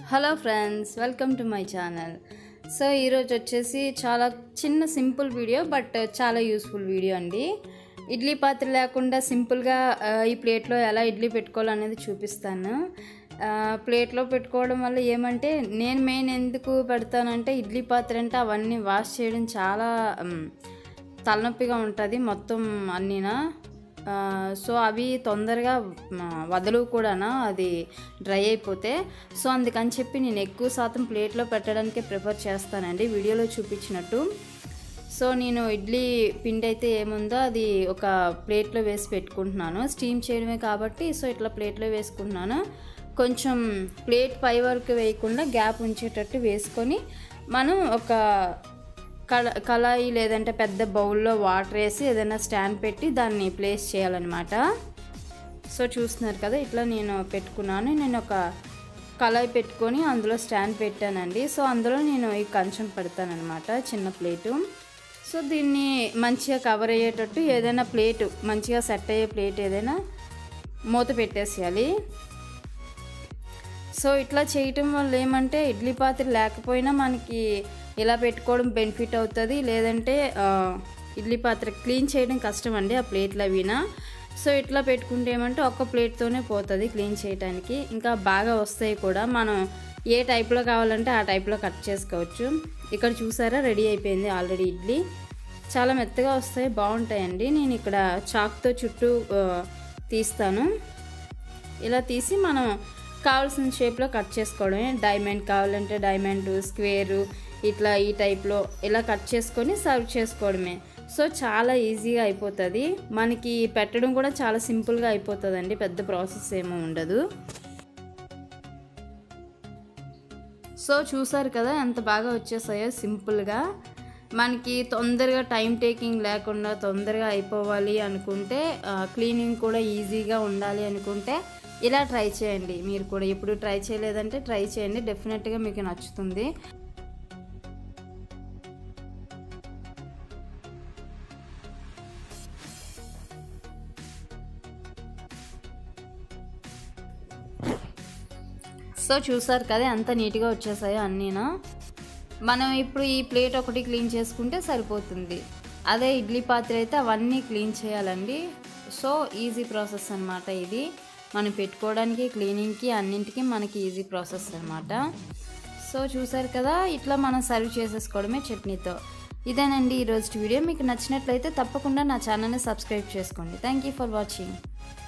hello friends welcome to my channel so ఈరోజు వచ్చేసి చాలా చిన్న సింపుల్ వీడియో బట్ చాలా యూస్ఫుల్ వీడియో అండి ఇడ్లీ పాత్ర లేకుండా సింపుల్గా ఆ, ఈ ప్లేట్లో ఎలా ఇడ్లీ పెట్టుకోవాలనేది చూపిస్తాను ఆ, ప్లేట్లో పెట్టుకోవడం వల్ల ఏమంటే నేను మెయిన్ ఎందుకు పెడతానంటే ఇడ్లీ పాత్ర అంటే అవన్నీ వాష్ చేయడం చాలా మ్, తలనొప్పిగా ఉంటుంది మొత్తం అన్నీనా ఆ, సో అవి తొందరగా మ, వదలవు కూడానా అది డ్రై అయిపోతే సో అందుకని చెప్పి నేను ఎక్కువ శాతం ప్లేట్లో పెట్టడానికే ప్రిఫర్ చేస్తానండి వీడియోలో చూపించినట్టు సో నేను ఇడ్లీ పిండి అయితే ఏముందో అది ఒక ప్లేట్లో వేసి పెట్టుకుంటున్నాను స్టీమ్ చేయడమే కాబట్టి సో ఇట్లా ప్లేట్లో వేసుకుంటున్నాను కొంచెం ప్లేట్ పై వరకు వేయకుండా గ్యాప్ ఉంచేటట్టు వేసుకొని మనం ఒక కళ కళాయి లేదంటే పెద్ద బౌల్లో వాటర్ వేసి ఏదైనా స్టాండ్ పెట్టి దాన్ని ప్లేస్ చేయాలన్నమాట సో చూస్తున్నారు కదా ఇట్లా నేను పెట్టుకున్నాను నేను ఒక కళాయి పెట్టుకొని అందులో స్టాండ్ పెట్టానండి సో అందులో నేను ఈ కంచం పెడతానమాట చిన్న ప్లేటు సో దీన్ని మంచిగా కవర్ అయ్యేటట్టు ఏదైనా ప్లేటు మంచిగా సెట్ అయ్యే ప్లేట్ ఏదైనా మూత పెట్టేసేయాలి సో ఇట్లా చేయటం వల్ల ఏమంటే ఇడ్లీ పాత్ర లేకపోయినా మనకి ఇలా పెట్టుకోవడం బెనిఫిట్ అవుతుంది లేదంటే ఆ, ఇడ్లీ పాత్ర క్లీన్ చేయడం కష్టం అండి ఆ ప్లేట్లు అవినా సో ఇట్లా పెట్టుకుంటే ఏమంటే ఒక్క ప్లేట్తోనే పోతుంది క్లీన్ చేయడానికి ఇంకా బాగా వస్తాయి కూడా మనం ఏ టైప్లో కావాలంటే ఆ టైప్లో కట్ చేసుకోవచ్చు ఇక్కడ చూసారా రెడీ అయిపోయింది ఆల్రెడీ ఇడ్లీ చాలా మెత్తగా వస్తాయి బాగుంటాయండి నేను ఇక్కడ చాక్తో చుట్టూ ఆ, తీస్తాను ఇలా తీసి మనం కావాల్సిన షేప్లో కట్ చేసుకోవడమే డైమండ్ కావాలంటే డైమండ్ స్క్వేరు ఇట్లా ఈ టైప్లో ఇలా కట్ చేసుకొని సర్వ్ చేసుకోవడమే సో చాలా ఈజీగా అయిపోతుంది మనకి పెట్టడం కూడా చాలా సింపుల్గా అయిపోతుందండి పెద్ద ప్రాసెస్ ఏమీ ఉండదు సో చూసారు కదా ఎంత బాగా వచ్చేసాయో సింపుల్గా మనకి తొందరగా టైం టేకింగ్ లేకుండా తొందరగా అయిపోవాలి అనుకుంటే ఆ, క్లీనింగ్ కూడా ఈజీగా ఉండాలి అనుకుంటే ఇలా ట్రై చేయండి మీరు కూడా ఎప్పుడు ట్రై చేయలేదంటే ట్రై చేయండి డెఫినెట్గా మీకు నచ్చుతుంది సో చూసారు కదా ఎంత నీట్గా వచ్చేసాయో అన్నీనా మనం ఇప్పుడు ఈ ప్లేట్ ఒకటి క్లీన్ చేసుకుంటే సరిపోతుంది అదే ఇడ్లీ పాత్ర అయితే అవన్నీ క్లీన్ చేయాలండి సో ఈజీ ప్రాసెస్ అనమాట ఇది మనం పెట్టుకోవడానికి క్లీనింగ్కి అన్నింటికి మనకి ఈజీ ప్రాసెస్ అనమాట సో చూసారు కదా ఇట్లా మనం సర్వ్ చేసేసుకోవడమే చట్నీతో ఇదేనండి ఈరోజు వీడియో మీకు నచ్చినట్లయితే తప్పకుండా నా ఛానల్ని సబ్స్క్రైబ్ చేసుకోండి థ్యాంక్ యూ ఫర్ వాచింగ్